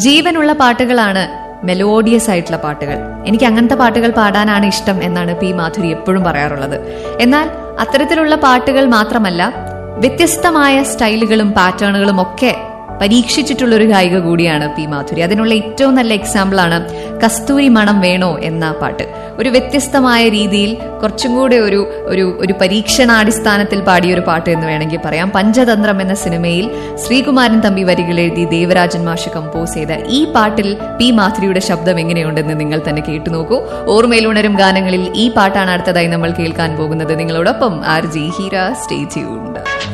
ജീവനുള്ള പാട്ടുകളാണ് മെലോഡിയസ് ആയിട്ടുള്ള പാട്ടുകൾ എനിക്ക് അങ്ങനത്തെ പാട്ടുകൾ പാടാനാണ് ഇഷ്ടം എന്നാണ് പി മാധുരി എപ്പോഴും പറയാറുള്ളത് എന്നാൽ അത്തരത്തിലുള്ള പാട്ടുകൾ മാത്രമല്ല വ്യത്യസ്തമായ സ്റ്റൈലുകളും പാറ്റേണുകളും ഒക്കെ പരീക്ഷിച്ചിട്ടുള്ള ഒരു ഗായിക കൂടിയാണ് പി മാധുരി അതിനുള്ള ഏറ്റവും നല്ല എക്സാമ്പിൾ ആണ് കസ്തൂരി മണം വേണോ എന്ന പാട്ട് ഒരു വ്യത്യസ്തമായ രീതിയിൽ കുറച്ചും കൂടെ ഒരു ഒരു ഒരു പരീക്ഷണാടിസ്ഥാനത്തിൽ പാടിയ ഒരു പാട്ട് എന്ന് വേണമെങ്കിൽ പറയാം പഞ്ചതന്ത്രം എന്ന സിനിമയിൽ ശ്രീകുമാരൻ തമ്പി വരികൾ എഴുതി ദേവരാജൻ മാഷ് കമ്പോസ് ചെയ്ത ഈ പാട്ടിൽ പി മാധുരിയുടെ ശബ്ദം എങ്ങനെയുണ്ടെന്ന് നിങ്ങൾ തന്നെ കേട്ടു നോക്കൂ ഓർമ്മയിൽ ഉണരും ഗാനങ്ങളിൽ ഈ പാട്ടാണ് അടുത്തതായി നമ്മൾ കേൾക്കാൻ പോകുന്നത് നിങ്ങളോടൊപ്പം R G Heera stay tuned